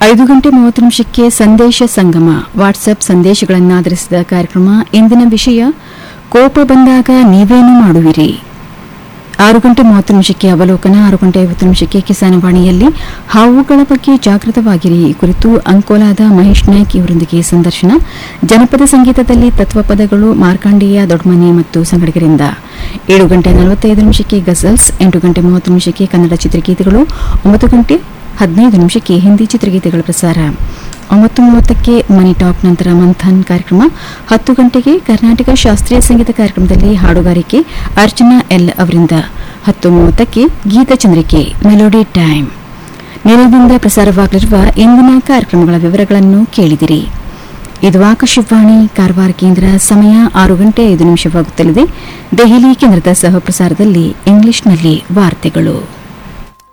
ಐದು ಗಂಟೆ ಮೂವತ್ತು ನಿಮಿಷಕ್ಕೆ ಸಂದೇಶ ಸಂಗಮ ವಾಟ್ಸಪ್ ಸಂದೇಶಗಳನ್ನಾಧರಿಸಿದ ಕಾರ್ಯಕ್ರಮ ಇಂದಿನ ವಿಷಯ ಕೋಪ ಬಂದಾಗ ನೀವೇನು ಮಾಡುವಿರಿ ಆರು ಗಂಟೆ ಮೂವತ್ತು ನಿಮಿಷಕ್ಕೆ ಅವಲೋಕನ ಆರು ಗಂಟೆ ಐವತ್ತು ನಿಮಿಷಕ್ಕೆ ಕಿಸಾನವಾಣಿಯಲ್ಲಿ ಹಾವುಗಳ ಬಗ್ಗೆ ಜಾಗೃತವಾಗಿರಿ ಈ ಕುರಿತು ಅಂಕೋಲಾದ ಮಹೇಶ್ ನಾಯ್ಕ್ ಇವರೊಂದಿಗೆ ಸಂದರ್ಶನ ಜನಪದ ಸಂಗೀತದಲ್ಲಿ ತತ್ವಪದಗಳು ಮಾರ್ಕಾಂಡೇಯ ದೊಡ್ಮನೆ ಮತ್ತು ಸಂಗಡಿಗರಿಂದ ಏಳು ಗಂಟೆ ನಲವತ್ತೈದು ನಿಮಿಷಕ್ಕೆ ಗಜಲ್ಸ್ ಎಂಟು ಗಂಟೆ ಮೂವತ್ತು ನಿಮಿಷಕ್ಕೆ ಕನ್ನಡ ಚಿತ್ರಗೀತೆಗಳು ಒಂಬತ್ತು ಗಂಟೆ ಹದಿನೈದು ನಿಮಿಷಕ್ಕೆ ಹಿಂದಿ ಚಿತ್ರಗೀತೆಗಳ ಪ್ರಸಾರ ಒಂಬತ್ತು ಮೂವತ್ತಕ್ಕೆ ಮನಿ ಟಾಕ್ ನಂತರ ಮಂಥನ್ ಕಾರ್ಯಕ್ರಮ ಹತ್ತು ಗಂಟೆಗೆ ಕರ್ನಾಟಕ ಶಾಸ್ತ್ರೀಯ ಸಂಗೀತ ಕಾರ್ಯಕ್ರಮದಲ್ಲಿ ಹಾಡುಗಾರಿಕೆ ಅರ್ಚನಾ ಎಲ್ ಅವರಿಂದ ಹತ್ತು ಮೂವತ್ತಕ್ಕೆ ಗೀತಚಂದ್ರಿಕೆ ಮೆಲೋಡಿ ಟೈಮ್ ನಿಲಯದಿಂದ ಪ್ರಸಾರವಾಗಲಿರುವ ಇಂದಿನ ಕಾರ್ಯಕ್ರಮಗಳ ವಿವರಗಳನ್ನು ಕೇಳಿದಿರಿ ಇದು ಆಕಾಶವಾಣಿ ಕಾರವಾರ ಕೇಂದ್ರ ಸಮಯ ಆರು ಗಂಟೆ ಐದು ನಿಮಿಷವಾಗುತ್ತಲಿದೆ ದೆಹಲಿ ಕೇಂದ್ರದ ಸಹ ಪ್ರಸಾರದಲ್ಲಿ ಇಂಗ್ಲಿಷ್ನಲ್ಲಿ ವಾರ್ತೆಗಳು